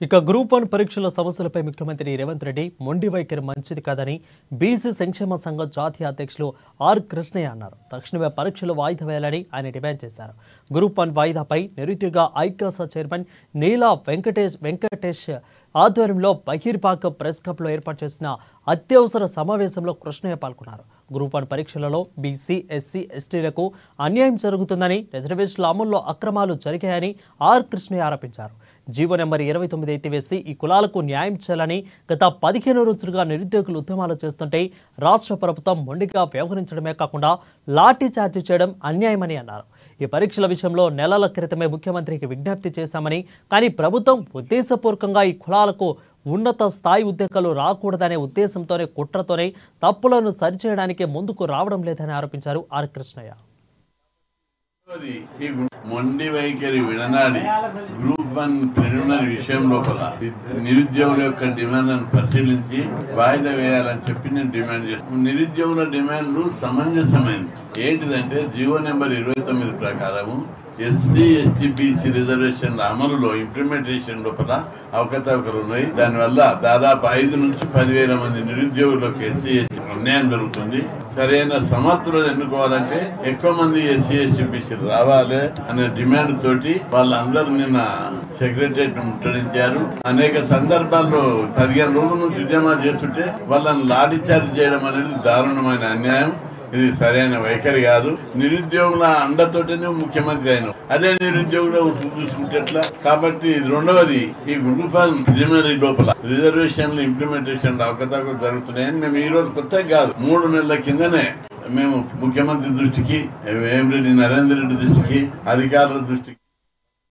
ఇక group one పరీక్షల సమస్యలపై ముఖ్యమంత్రి రేవంత్ రెడ్డి మొండి వైఖరి మంచిది కాదని బీసీ సంక్షేమ సంఘం జాతీయ అధ్యక్షులు ఆర్ కృష్ణయ్య అన్నారు తక్షణమే పరీక్షలు వాయిదా వేయాలని ఆయన డిమాండ్ చేశారు గ్రూప్ వన్ వాయిదాపై నిరుద్యోగ ఐకాస చైర్మన్ నీలా వెంకటేష్ వెంకటేష్ ఆధ్వర్యంలో బహిర్భాగ ప్రెస్ క్లబ్లో ఏర్పాటు చేసిన అత్యవసర సమావేశంలో కృష్ణయ్య పాల్గొన్నారు గ్రూప్ వన్ పరీక్షలలో బీసీ ఎస్సీ ఎస్టీలకు అన్యాయం జరుగుతుందని రిజర్వేషన్ల అమల్లో అక్రమాలు జరిగాయని ఆర్ కృష్ణయ్య ఆరోపించారు జీవో నెంబర్ ఇరవై తొమ్మిది ఎత్తివేసి ఈ కులాలకు న్యాయం చేయాలని గత పదిహేను రోజులుగా నిరుద్యోగులు ఉద్యమాలు చేస్తుంటే రాష్ట్ర ప్రభుత్వం మొండిగా వ్యవహరించడమే కాకుండా లాఠీ చార్జీ చేయడం అన్యాయమని అన్నారు ఈ పరీక్షల విషయంలో నెలల క్రితమే ముఖ్యమంత్రికి విజ్ఞప్తి చేశామని కానీ ప్రభుత్వం ఉద్దేశపూర్వకంగా ఈ కులాలకు ఉన్నత స్థాయి ఉద్యోగాలు రాకూడదనే ఉద్దేశంతోనే కుట్రతోనే తప్పులను సరిచేయడానికి ముందుకు రావడం లేదని ఆరోపించారు ఆర్ కృష్ణయ్య రెండవది, ఈ మొండి వైఖరి విడనాడి గ్రూప్ వన్ ప్రిలిమినరీ విషయం లోపల నిరుద్యోగుల యొక్క డిమాండ్లను పరిశీలించి వాయిదా వేయాలని చెప్పి నేను డిమాండ్ చేస్తాను నిరుద్యోగుల డిమాండ్లు సమంజసమైనవి ఏంటిదంటే జీవో నెంబర్ ఇరవై తొమ్మిది ప్రకారము ఎస్సీ ఎస్టీ బీసీ రిజర్వేషన్ల అమలులో ఇంప్లిమెంటేషన్ లోపల అవకతవకలు ఉన్నాయి దానివల్ల దాదాపు ఐదు నుంచి పదివేల మంది నిరుద్యోగులకు ఎస్సీ ఎస్టీ అన్యాయం జరుగుతుంది సరైన సమర్థులను ఎన్నుకోవాలంటే ఎక్కువ మంది ఎస్సీ ఎస్టీ బీసీ రావాలి అనే డిమాండ్ తోటి వాళ్ళందరూ నిన్న సెక్రటరియట్ ముట్టడించారు అనేక సందర్భాల్లో పదిహేను రోజుల నుంచి ఉద్యమాలు చేస్తుంటే వాళ్ళని లాఠీ చార్జ్ చేయడం అనేది దారుణమైన అన్యాయం ఇది సరైన వైఖరి కాదు నిరుద్యోగుల అండతోటనే ముఖ్యమంత్రి అయిన అదే నిరుద్యోగుల చూసుకుంటే ఎట్లా కాబట్టి ఇది రెండవది ఈ గ్రూప్ వన్ ప్రిలిమినరీ లోపల రిజర్వేషన్లు ఇంప్లిమెంటేషన్ అవకతవకలు జరుగుతున్నాయని మేము ఈ రోజు కొత్తగా కాదు మూడు నెలల కిందనే మేము ముఖ్యమంత్రి దృష్టికి వేమిరెడ్డి నరేందర్ రెడ్డి దృష్టికి అధికారుల దృష్టికి